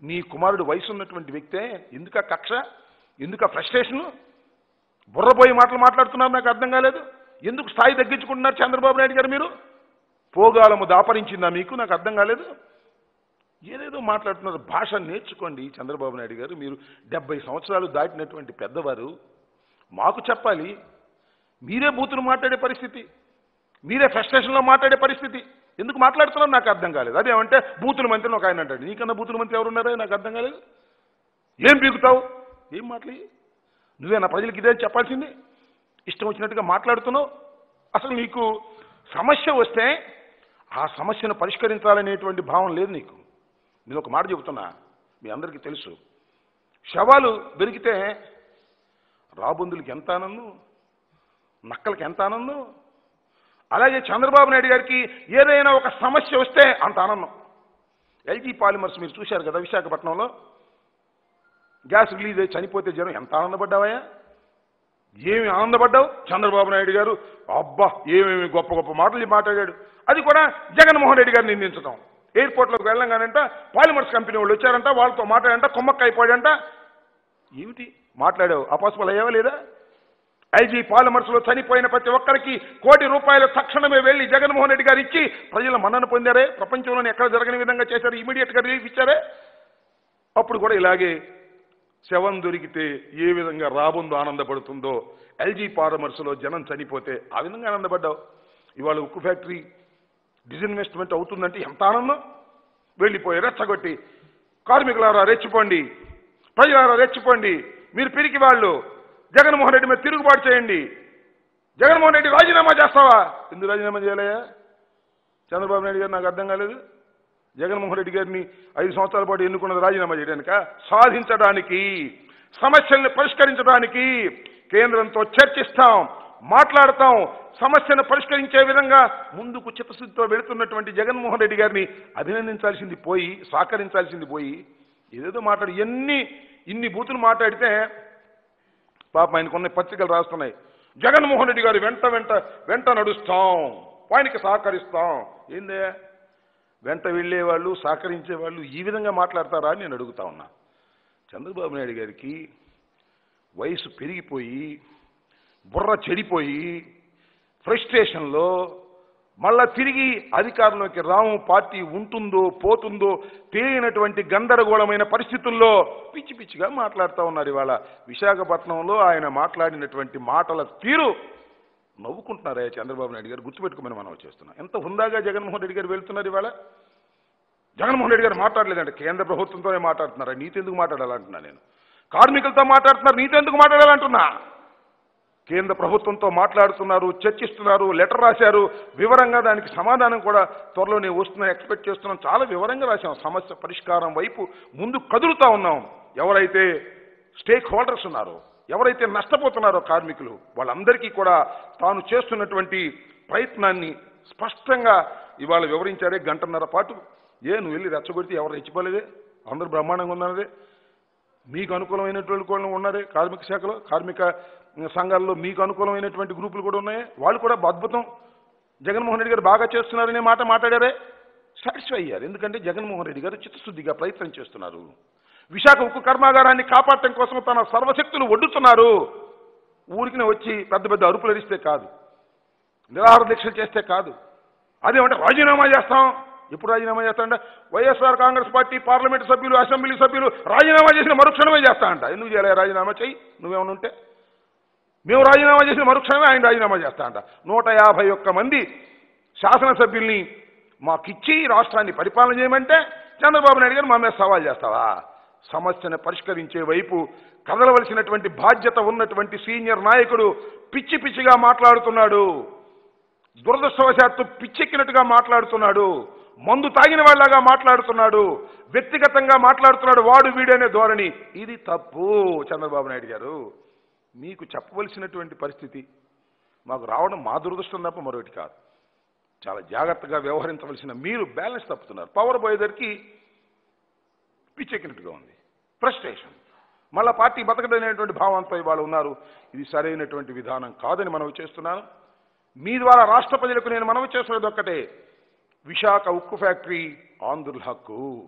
నీ కుమారుడు వయసు ఉన్నటువంటి వ్యక్తే ఎందుకు ఆ కక్ష ఎందుకు ఆ ఫ్రస్ట్రేషను బుర్రపోయి మాటలు మాట్లాడుతున్నారు నాకు అర్థం కాలేదు ఎందుకు స్థాయి తగ్గించుకుంటున్నారు చంద్రబాబు నాయుడు గారు మీరు పోగాలము దాపరించిందా మీకు నాకు అర్థం కాలేదు ఏదేదో మాట్లాడుతున్నారు భాష నేర్చుకోండి చంద్రబాబు నాయుడు గారు మీరు డెబ్బై సంవత్సరాలు దాటినటువంటి పెద్దవారు మాకు చెప్పాలి మీరే బూతులు మాట్లాడే పరిస్థితి మీరే ఫ్రస్ట్రేషన్లో మాట్లాడే పరిస్థితి ఎందుకు మాట్లాడుతున్నారు నాకు అర్థం కాలేదు అదేమంటే బూతుల మంత్రిని ఒక ఆయన అంటాడు నీకన్నా బూతుల మంత్రి ఎవరున్నారో నాకు అర్థం కాలేదు ఏం పీకుతావు ఏం మాటలు ఇవి? నువ్వేనా ప్రజలకు ఇదే చెప్పాల్సింది ఇష్టం వచ్చినట్టుగా మాట్లాడుతున్నావు అసలు నీకు సమస్య వస్తే ఆ సమస్యను పరిష్కరించాలనేటువంటి భావం లేదు నీకు నేను ఒక మాట చెబుతున్నా మీ అందరికీ తెలుసు శవాలు దొరికితే రాబందులకి ఎంత ఆనందం నక్కలకి ఎంత ఆనందం అలాగే చంద్రబాబు నాయుడు గారికి ఏదైనా ఒక సమస్య వస్తే అంత ఆనందం ఎల్జీ పాలిమర్స్ మీరు చూశారు కదా విశాఖపట్నంలో గ్యాస్ రిలీజ్ అయ్యి చనిపోతే జనం ఎంత ఆనందపడ్డావయ్యా ఏమి ఆనందపడ్డావు చంద్రబాబు నాయుడు గారు అబ్బా ఏమేమి గొప్ప గొప్ప మాటలు మాట్లాడాడు అది కూడా జగన్మోహన్ రెడ్డి గారిని నిందించడం ఎయిర్పోర్ట్లోకి వెళ్ళంగానంట పాలిమర్స్ కంపెనీ వాళ్ళు వచ్చారంట వాళ్ళతో మాట్లాడంట కొమ్మక్క అయిపోయాడంట ఏమిటి మాట్లాడావు అపాస్పల్ అయ్యావా లేదా ఐజీ పాలిమర్స్లో చనిపోయిన ప్రతి ఒక్కరికి కోటి రూపాయలు తక్షణమే వెళ్ళి జగన్మోహన్ రెడ్డి గారు ఇచ్చి ప్రజల మన్నన పొందారే ప్రపంచంలోనే ఎక్కడ జరగని విధంగా చేశారు ఇమీడియట్గా రిలీఫ్ ఇచ్చారే అప్పుడు కూడా ఇలాగే శవం దొరికితే ఏ విధంగా రాబుందో ఆనందపడుతుందో ఎల్జీ పారమర్స్లో జనం చనిపోతే ఆ విధంగా ఆనందపడ్డావు ఇవాళ ఉక్కు ఫ్యాక్టరీ డిజిన్వెస్ట్మెంట్ అవుతుందంటే ఎంత ఆనందం వెళ్ళిపోయి రెచ్చగొట్టి కార్మికులారా రెచ్చిపోండి ప్రజలారా రెచ్చిపోండి మీరు పిరికి వాళ్ళు జగన్మోహన్ రెడ్డి మీద తిరుగుబాటు చేయండి జగన్మోహన్ రెడ్డి రాజీనామా చేస్తావా ఎందుకు రాజీనామా చేయలేయా చంద్రబాబు నాయుడు గారు నాకు అర్థం కాలేదు జగన్మోహన్ రెడ్డి గారిని ఐదు సంవత్సరాల పాటు ఎన్నుకున్నది రాజీనామా చేయడానిక సాధించడానికి సమస్యల్ని పరిష్కరించడానికి కేంద్రంతో చర్చిస్తాం మాట్లాడతాం సమస్యను పరిష్కరించే విధంగా ముందుకు చిత్తశుద్ధితో వెళుతున్నటువంటి జగన్మోహన్ రెడ్డి గారిని అభినందించాల్సింది పోయి సహకరించాల్సింది పోయి ఏదేదో మాట్లాడి ఎన్ని ఇన్ని బూతులు మాట్లాడితే పాపం ఆయనకున్న పత్రికలు రాస్తున్నాయి జగన్మోహన్ రెడ్డి గారు వెంట వెంట వెంట నడుస్తాం ఆయనకి సహకరిస్తాం ఏందే వెంట వెళ్ళేవాళ్ళు సహకరించేవాళ్ళు ఈ విధంగా మాట్లాడతారా అని నేను అడుగుతా ఉన్నా చంద్రబాబు నాయుడు గారికి వయసు పెరిగిపోయి బుర్ర చెడిపోయి ఫ్రస్ట్రేషన్లో మళ్ళా తిరిగి అధికారంలోకి రాము పార్టీ ఉంటుందో పోతుందో తెలియనటువంటి గందరగోళమైన పరిస్థితుల్లో పిచ్చి పిచ్చిగా మాట్లాడుతూ ఉన్నారు ఇవాళ విశాఖపట్నంలో ఆయన మాట్లాడినటువంటి మాటల తీరు నవ్వుకుంటున్నారే చంద్రబాబు నాయుడు గారు గుర్తుపెట్టుకోమని మనం చేస్తున్నాం ఎంత హుందాగా జగన్మోహన్ రెడ్డి గారు వెళ్తున్నారు ఇవాళ జగన్మోహన్ రెడ్డి గారు మాట్లాడలేదంటే కేంద్ర ప్రభుత్వంతోనే మాట్లాడుతున్నారు నీతో ఎందుకు మాట్లాడాలంటున్నా నేను కార్మికులతో మాట్లాడుతున్నారు నీతో ఎందుకు మాట్లాడాలంటున్నా కేంద్ర ప్రభుత్వంతో మాట్లాడుతున్నారు చర్చిస్తున్నారు లెటర్ రాశారు వివరంగా దానికి సమాధానం కూడా త్వరలోనే వస్తుందని ఎక్స్పెక్ట్ చేస్తున్నాం చాలా వివరంగా రాశాం సమస్య పరిష్కారం వైపు ముందు కదులుతా ఉన్నాం ఎవరైతే స్టేక్ హోల్డర్స్ ఉన్నారో ఎవరైతే నష్టపోతున్నారో కార్మికులు వాళ్ళందరికీ కూడా తాను చేస్తున్నటువంటి ప్రయత్నాన్ని స్పష్టంగా ఇవాళ వివరించారే గంటన్నర పాటు ఏ నువ్వు వెళ్ళి రెచ్చగొడితే ఎవరు రెచ్చిపోలేదే అందరూ బ్రహ్మాండంగా ఉన్నారే మీకు అనుకూలమైనటువంటి కూడా ఉన్నారే కార్మిక శాఖలో కార్మిక సంఘాల్లో మీకు అనుకూలమైనటువంటి గ్రూపులు కూడా ఉన్నాయి వాళ్ళు కూడా అద్భుతం జగన్మోహన్ రెడ్డి గారు బాగా చేస్తున్నారనే మాట మాట్లాడారే సాటిస్ఫై అయ్యారు ఎందుకంటే జగన్మోహన్ రెడ్డి గారు చిత్తశుద్ధిగా ప్రయత్నం చేస్తున్నారు విశాఖ ఉక్కు కర్మాగారాన్ని కాపాడటం కోసం తన సర్వశక్తులు ఒడ్డుతున్నారు ఊరికి వచ్చి పెద్ద పెద్ద అరుపులు అరిస్తే కాదు నిరాహార దీక్షలు చేస్తే కాదు అదేమంటే రాజీనామా చేస్తాం ఎప్పుడు రాజీనామా చేస్తాంట వైఎస్ఆర్ కాంగ్రెస్ పార్టీ పార్లమెంట్ సభ్యులు అసెంబ్లీ సభ్యులు రాజీనామా చేసిన మరుక్షణమే చేస్తా అంట ఎందుకు చేయలే రాజీనామా చెయ్యి నువ్వేమైనా ఉంటే మేము రాజీనామా చేసిన మరుక్షణమే ఆయన రాజీనామా చేస్తా అంట నూట యాభై ఒక్క మంది శాసనసభ్యుల్ని మాకిచ్చి రాష్ట్రాన్ని పరిపాలన చేయమంటే చంద్రబాబు నాయుడు గారు మా మీద సవాల్ చేస్తావా సమస్యను పరిష్కరించే వైపు కదలవలసినటువంటి బాధ్యత ఉన్నటువంటి సీనియర్ నాయకుడు పిచ్చి పిచ్చిగా మాట్లాడుతున్నాడు దురదృష్టవశాత్తు పిచ్చెక్కినట్టుగా మాట్లాడుతున్నాడు మందు తాగిన వాళ్ళగా మాట్లాడుతున్నాడు వ్యక్తిగతంగా మాట్లాడుతున్నాడు వాడు వీడనే ధోరణి ఇది తప్పు చంద్రబాబు నాయుడు గారు మీకు చెప్పవలసినటువంటి పరిస్థితి మాకు రావడం మా దురదృష్టం తప్ప మరొకటి కాదు చాలా జాగ్రత్తగా వ్యవహరించవలసిన మీరు బ్యాలెన్స్ తప్పుతున్నారు పవర్ పోయేదరికి పిచ్చెక్కినట్టుగా ఉంది ఫ్రస్ట్రేషన్ మళ్ళా పార్టీ బతకదనేటువంటి భావంతో ఇవాళ ఉన్నారు ఇది సరైనటువంటి విధానం కాదని మనవి చేస్తున్నాను మీ ద్వారా రాష్ట్ర ప్రజలకు నేను మనవి చేస్తున్నది ఒక్కటే విశాఖ ఉక్కు ఫ్యాక్టరీ ఆంధ్రుల హక్కు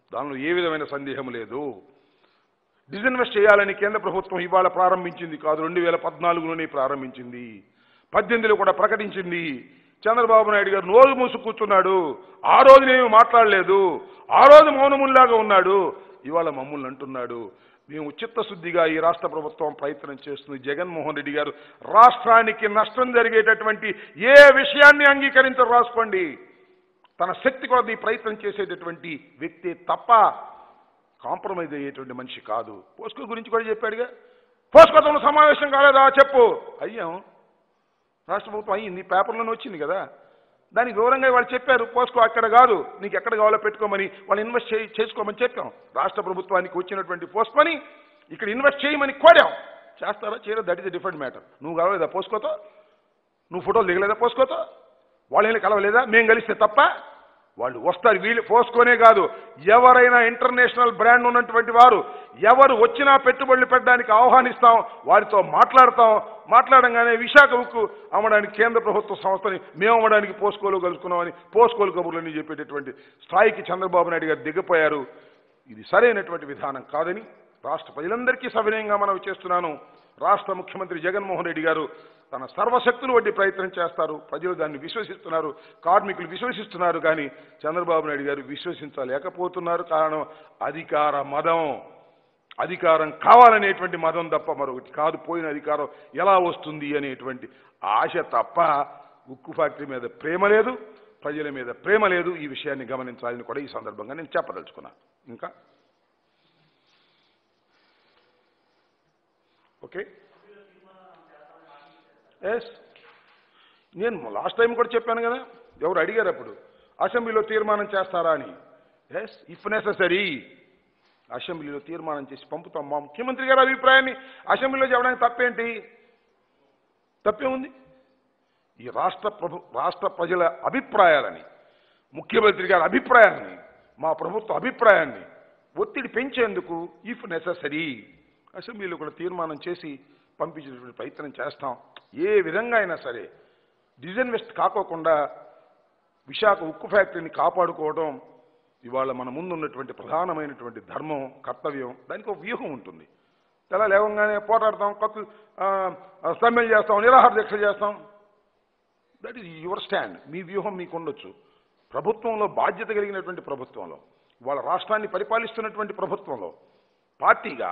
దానిలో ఏ విధమైన సందేహం లేదు డిజిన్వెస్ట్ చేయాలని కేంద్ర ప్రభుత్వం ఇవాళ ప్రారంభించింది కాదు రెండు వేల పద్నాలుగులోనే ప్రారంభించింది పద్దెనిమిదిలో కూడా ప్రకటించింది చంద్రబాబు నాయుడు గారు నోరు మూసు కూర్చున్నాడు ఆ రోజునేమి మాట్లాడలేదు ఆ రోజు మౌనముల్లాగా ఉన్నాడు ఇవాళ మమ్మల్ని అంటున్నాడు మేము చిత్తశుద్ధిగా ఈ రాష్ట్ర ప్రభుత్వం ప్రయత్నం చేస్తుంది జగన్మోహన్ రెడ్డి గారు రాష్ట్రానికి నష్టం జరిగేటటువంటి ఏ విషయాన్ని అంగీకరించరు రాసుకోండి తన శక్తి కొలది ప్రయత్నం చేసేటటువంటి వ్యక్తి తప్ప కాంప్రమైజ్ అయ్యేటువంటి మనిషి కాదు పోస్కో గురించి కూడా చెప్పాడుగా పోస్కోతో సమావేశం కాలేదా చెప్పు అయ్యాం రాష్ట్ర ప్రభుత్వం అయ్యింది పేపర్లోనే వచ్చింది కదా దానికి వివరంగా వాళ్ళు చెప్పారు పోస్కో అక్కడ కాదు నీకు ఎక్కడ కావాలో పెట్టుకోమని వాళ్ళు ఇన్వెస్ట్ చేయి చేసుకోమని చెప్పాం రాష్ట్ర ప్రభుత్వానికి వచ్చినటువంటి పోస్కోని ఇక్కడ ఇన్వెస్ట్ చేయమని కోరాం చేస్తారా చేయరా దట్ ఇస్ డిఫరెంట్ మ్యాటర్ నువ్వు కలవలేదా పోస్కోతో నువ్వు ఫోటోలు దిగలేదా పోస్కోతో వాళ్ళు వెళ్ళి కలవలేదా మేము కలిస్తే తప్ప వాళ్ళు వస్తారు వీళ్ళు పోస్కోనే కాదు ఎవరైనా ఇంటర్నేషనల్ బ్రాండ్ ఉన్నటువంటి వారు ఎవరు వచ్చినా పెట్టుబడులు పెట్టడానికి ఆహ్వానిస్తాం వారితో మాట్లాడతాం మాట్లాడంగానే విశాఖ ఉక్కు అమ్మడానికి కేంద్ర ప్రభుత్వ సంస్థని మేము అమ్మడానికి పోస్కోలు కలుసుకున్నామని పోస్కోలు కబుర్లని చెప్పేటటువంటి స్థాయికి చంద్రబాబు నాయుడు గారు దిగపోయారు ఇది సరైనటువంటి విధానం కాదని రాష్ట్ర ప్రజలందరికీ సవినయంగా మనం చేస్తున్నాను రాష్ట్ర ముఖ్యమంత్రి జగన్మోహన్ రెడ్డి గారు తన సర్వశక్తులు వడ్డీ ప్రయత్నం చేస్తారు ప్రజలు దాన్ని విశ్వసిస్తున్నారు కార్మికులు విశ్వసిస్తున్నారు కానీ చంద్రబాబు నాయుడు గారు విశ్వసించలేకపోతున్నారు కారణం అధికార మదం అధికారం కావాలనేటువంటి మదం తప్ప మరొకటి కాదు పోయిన అధికారం ఎలా వస్తుంది అనేటువంటి ఆశ తప్ప ఉక్కు ఫ్యాక్టరీ మీద ప్రేమ లేదు ప్రజల మీద ప్రేమ లేదు ఈ విషయాన్ని గమనించాలని కూడా ఈ సందర్భంగా నేను చెప్పదలుచుకున్నాను ఇంకా ఓకే ఎస్ నేను లాస్ట్ టైం కూడా చెప్పాను కదా ఎవరు అడిగారు అప్పుడు అసెంబ్లీలో తీర్మానం చేస్తారా అని ఎస్ ఇఫ్ నెససరీ అసెంబ్లీలో తీర్మానం చేసి పంపుతాం మా ముఖ్యమంత్రి గారి అభిప్రాయాన్ని అసెంబ్లీలో చెప్పడానికి తప్పేంటి తప్పే ఉంది ఈ రాష్ట్ర ప్రభు రాష్ట్ర ప్రజల అభిప్రాయాలని ముఖ్యమంత్రి గారి అభిప్రాయాన్ని మా ప్రభుత్వ అభిప్రాయాన్ని ఒత్తిడి పెంచేందుకు ఇఫ్ నెససరీ అసెంబ్లీలో కూడా తీర్మానం చేసి పంపించేటువంటి ప్రయత్నం చేస్తాం ఏ విధంగా అయినా సరే డిజైన్వెస్ట్ కాకోకుండా విశాఖ ఉక్కు ఫ్యాక్టరీని కాపాడుకోవడం ఇవాళ మన ముందు ఉన్నటువంటి ప్రధానమైనటువంటి ధర్మం కర్తవ్యం దానికి ఒక వ్యూహం ఉంటుంది తెల్ల లేవగానే పోరాడతాం కొత్త సమ్మెలు చేస్తాం నిరాహార దీక్ష చేస్తాం దట్ ఈజ్ యువర్ స్టాండ్ మీ వ్యూహం మీకు ఉండొచ్చు ప్రభుత్వంలో బాధ్యత కలిగినటువంటి ప్రభుత్వంలో వాళ్ళ రాష్ట్రాన్ని పరిపాలిస్తున్నటువంటి ప్రభుత్వంలో పార్టీగా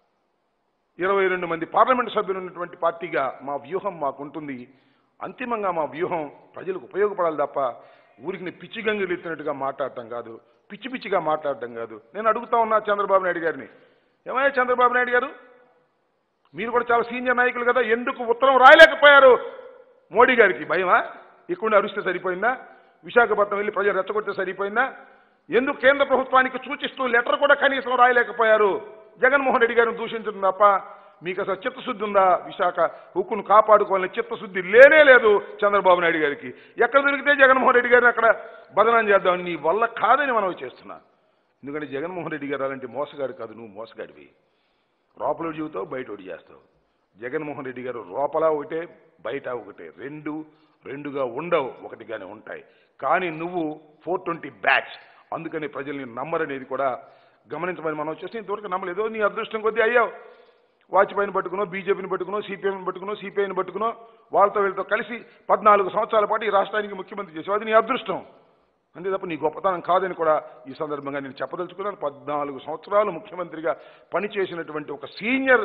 ఇరవై రెండు మంది పార్లమెంటు సభ్యులు ఉన్నటువంటి పార్టీగా మా వ్యూహం మాకుంటుంది అంతిమంగా మా వ్యూహం ప్రజలకు ఉపయోగపడాలి తప్ప ఊరికి పిచ్చి గంగులు ఎత్తినట్టుగా మాట్లాడటం కాదు పిచ్చి పిచ్చిగా మాట్లాడటం కాదు నేను అడుగుతా ఉన్నా చంద్రబాబు నాయుడు గారిని ఏమయ్యా చంద్రబాబు నాయుడు గారు మీరు కూడా చాలా సీనియర్ నాయకులు కదా ఎందుకు ఉత్తరం రాయలేకపోయారు మోడీ గారికి భయమా ఇక్కడ అరిస్తే సరిపోయిందా విశాఖపట్నం వెళ్ళి ప్రజలు రెచ్చగొడితే సరిపోయిందా ఎందుకు కేంద్ర ప్రభుత్వానికి సూచిస్తూ లెటర్ కూడా కనీసం రాయలేకపోయారు జగన్మోహన్ రెడ్డి గారిని దూషించడం తప్ప మీకు అసలు చిత్తశుద్ధి ఉందా విశాఖ హుక్కును కాపాడుకోవాలని చిత్తశుద్ధి లేనే లేదు చంద్రబాబు నాయుడు గారికి ఎక్కడ దొరికితే జగన్మోహన్ రెడ్డి గారిని అక్కడ బదనాం చేద్దాం నీ వల్ల కాదని మనం చేస్తున్నా ఎందుకంటే జగన్మోహన్ రెడ్డి గారు అలాంటి మోసగాడు కాదు నువ్వు మోసగాడివి లోపల జీవితావు బయట ఒకటి చేస్తావు జగన్మోహన్ రెడ్డి గారు లోపల ఒకటే బయట ఒకటే రెండు రెండుగా ఉండవు ఒకటిగానే ఉంటాయి కానీ నువ్వు ఫోర్ ట్వంటీ బ్యాచ్ అందుకని ప్రజల్ని నమ్మరనేది కూడా గమనించమని మనం వచ్చేసి ఇంతవరకు నమ్మలేదు నీ అదృష్టం కొద్దీ అయ్యావు వాజ్పేయిని పట్టుకునో బీజేపీని పట్టుకునో సిపిఎంని పట్టుకునో సిపిఐని పట్టుకునో వాళ్ళతో వీళ్ళతో కలిసి పద్నాలుగు సంవత్సరాల పాటు ఈ రాష్ట్రానికి ముఖ్యమంత్రి చేసావు అది నీ అదృష్టం అంతే తప్ప నీ గొప్పతనం కాదని కూడా ఈ సందర్భంగా నేను చెప్పదలుచుకున్నాను పద్నాలుగు సంవత్సరాలు ముఖ్యమంత్రిగా పనిచేసినటువంటి ఒక సీనియర్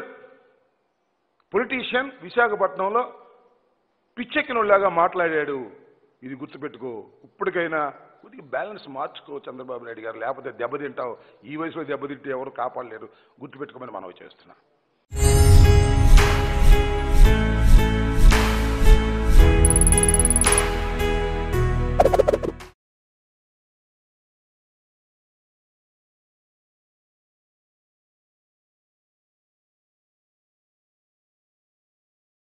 పొలిటీషియన్ విశాఖపట్నంలో పిచ్చెక్కినోళ్ళలాగా మాట్లాడాడు ఇది గుర్తుపెట్టుకో ఇప్పటికైనా కొద్దిగా బ్యాలెన్స్ మార్చుకో చంద్రబాబు నాయుడు గారు లేకపోతే దెబ్బతింటావు ఈ వయసులో దెబ్బతింటే ఎవరు కాపాడలేరు గుర్తుపెట్టుకోమని మనవి చేస్తున్నా